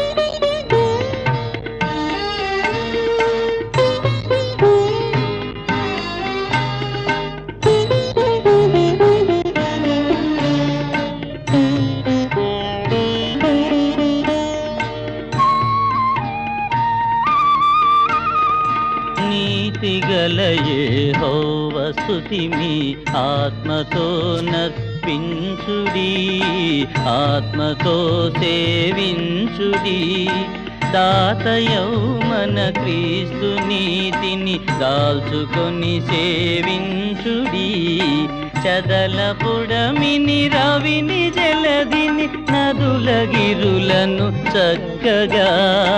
నీతిగలయే హోవ స్తుతిమి ఆత్మతో నర్పించుడి ఆత్మతో సేవించుడి దాతయౌ మన క్రీస్తు నీతిని దాల్చుకొని సేవించుడి చదల పుడమిని రవిని జలదిని నదుల గిరులను చక్కగా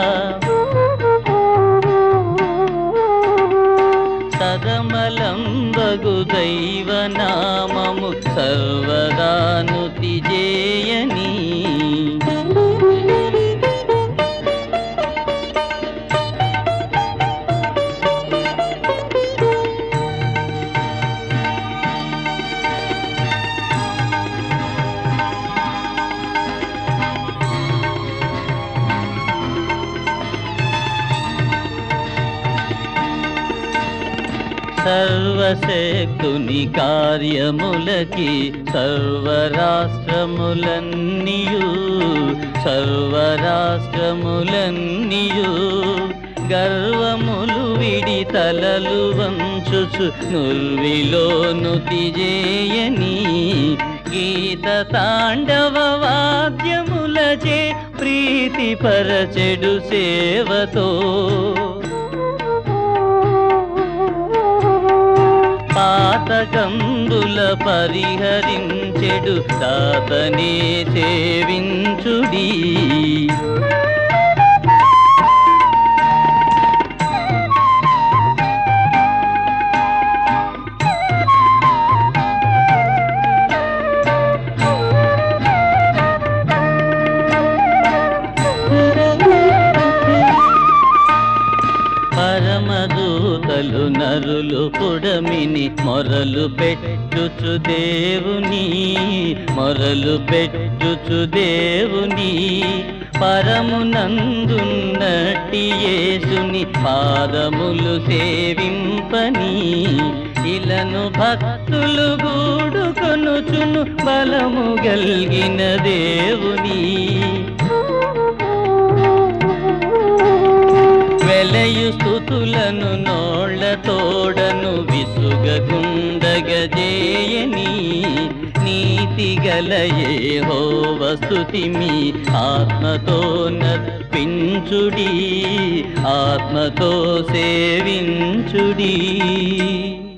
సదమలంబగు దైవనామము సర్వదానుతి చేయని సర్వశక్తుని కార్యములకి సర్వరాష్ట్రములన్నీయు సర్వరాష్ట్రములన్నీయు గర్వములు విడి తలలు వంచుచు నుర్విలోను తిజేయని గీత తాండవ వాద్యములచే ప్రీతి పరచెడు సేవతో పాతకంబుల పరిహరించెడు దాతనే సేవించుడి పరమదూతలు నరులు పుడమిని మొరలు పెట్టుచు దేవుని మొరలు పెట్టుచు దేవుని పరమునందున్నట్టి యేసుని పాదములు సేవింపని ఇలను భక్తులు గూడుకొనుచును బలము గల్గిన దేవుని వెలయు స్థుతులను నోళ్ళ తోడను విసుగగుండగజేయని నీతి గలయే హోవ స్థుతిమి ఆత్మతో నర్పించుడి ఆత్మతో సేవించుడి